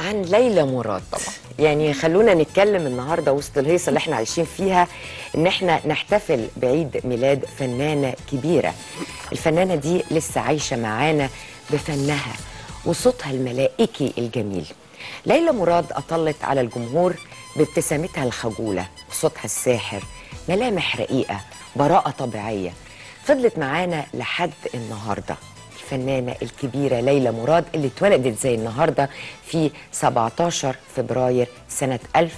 عن ليلى مراد طبعا يعني خلونا نتكلم النهارده وسط الهيصه اللي احنا عايشين فيها ان احنا نحتفل بعيد ميلاد فنانه كبيره الفنانه دي لسه عايشه معانا بفنها وصوتها الملائكي الجميل ليلى مراد اطلت على الجمهور بابتسامتها الخجوله صوتها الساحر ملامح رقيقه براءه طبيعيه فضلت معانا لحد النهارده الفنانة الكبيرة ليلى مراد اللي اتولدت زي النهاردة في 17 فبراير سنة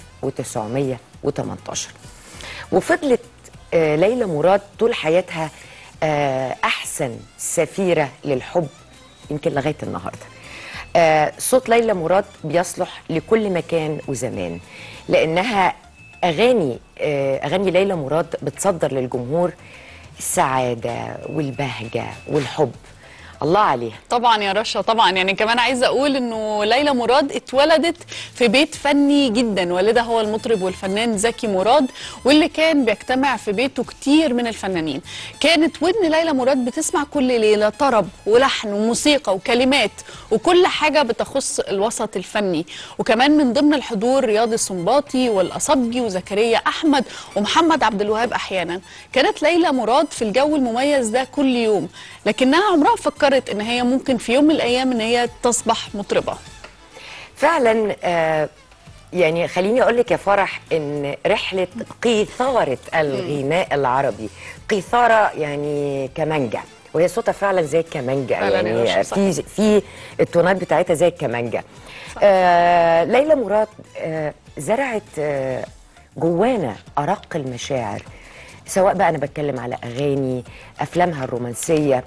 1918 وفضلت آه، ليلى مراد طول حياتها آه، أحسن سفيرة للحب يمكن لغاية النهاردة آه، صوت ليلى مراد بيصلح لكل مكان وزمان لأنها أغاني آه، أغاني ليلى مراد بتصدر للجمهور السعادة والبهجة والحب الله عليها طبعا يا رشا طبعا يعني كمان عايزه اقول انه ليلى مراد اتولدت في بيت فني جدا والدها هو المطرب والفنان زكي مراد واللي كان بيجتمع في بيته كتير من الفنانين كانت ودن ليلى مراد بتسمع كل ليله طرب ولحن وموسيقى وكلمات وكل حاجه بتخص الوسط الفني وكمان من ضمن الحضور رياض السنباطي والاصبجي وزكريا احمد ومحمد عبد الوهاب احيانا كانت ليلى مراد في الجو المميز ده كل يوم لكنها عمرها فكرت ان هي ممكن في يوم من الايام ان هي تصبح مطربه فعلا آه يعني خليني اقول لك يا فرح ان رحله قيثاره الغناء العربي قيثاره يعني كمانجا وهي صوتها فعلا زي الكمانجا فعلاً يا يعني رشا، صح. في في التونات بتاعتها زي الكمانجا آه ليلى مراد آه زرعت آه جوانا ارق المشاعر سواء بقى انا بتكلم على اغاني افلامها الرومانسيه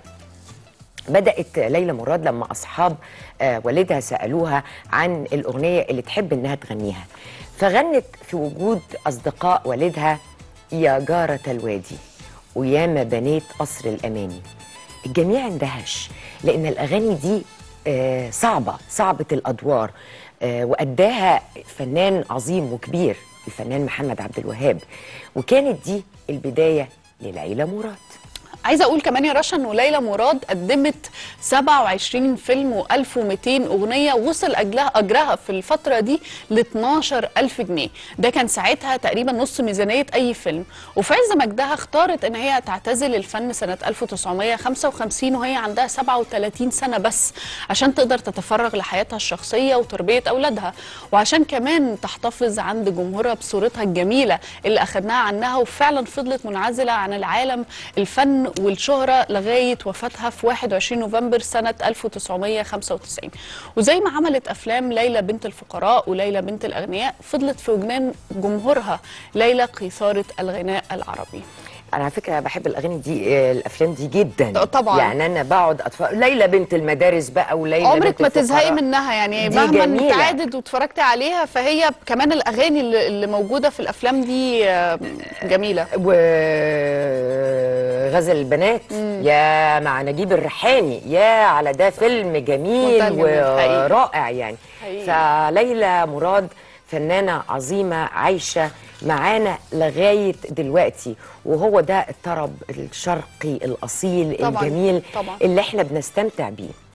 بدأت ليلى مراد لما أصحاب آه، والدها سألوها عن الأغنية اللي تحب إنها تغنيها فغنت في وجود أصدقاء والدها يا جارة الوادي وياما بنيت قصر الأماني الجميع اندهش لأن الأغاني دي آه، صعبة صعبة الأدوار آه، وأداها فنان عظيم وكبير الفنان محمد عبد الوهاب وكانت دي البداية لليلى مراد عايزه اقول كمان يا رشا انه ليلى مراد قدمت 27 فيلم و1200 اغنيه وصل اجلها اجرها في الفتره دي ل 12000 جنيه ده كان ساعتها تقريبا نص ميزانيه اي فيلم وفي عز مجدها اختارت ان هي تعتزل الفن سنه 1955 وهي عندها 37 سنه بس عشان تقدر تتفرغ لحياتها الشخصيه وتربيه اولادها وعشان كمان تحتفظ عند جمهورها بصورتها الجميله اللي اخذناها عنها وفعلا فضلت منعزله عن العالم الفن والشهره لغايه وفاتها في 21 نوفمبر سنه 1995 وزي ما عملت افلام ليلى بنت الفقراء وليلى بنت الاغنياء فضلت في وجدان جمهورها ليلى قيثاره الغناء العربي انا على فكره بحب الاغاني دي آه، الافلام دي جدا طبعاً. يعني انا بقعد اتفرج ليلى بنت المدارس بقى وليلى عمرك بنت ما تزهقي الفقراء. منها يعني دي مهما جميلة. اتعادت واتفرجتي عليها فهي كمان الاغاني اللي اللي موجوده في الافلام دي آه، جميله وغزل البنات يا مع نجيب الريحاني يا على ده فيلم جميل منتهى الجمال، حقيقي. ورائع يعني حقيقي. فليلى مراد فنانة عظيمة عايشة معانا لغاية دلوقتي وهو ده الطرب الشرقي الأصيل طبعاً، الجميل طبعاً. اللي احنا بنستمتع بيه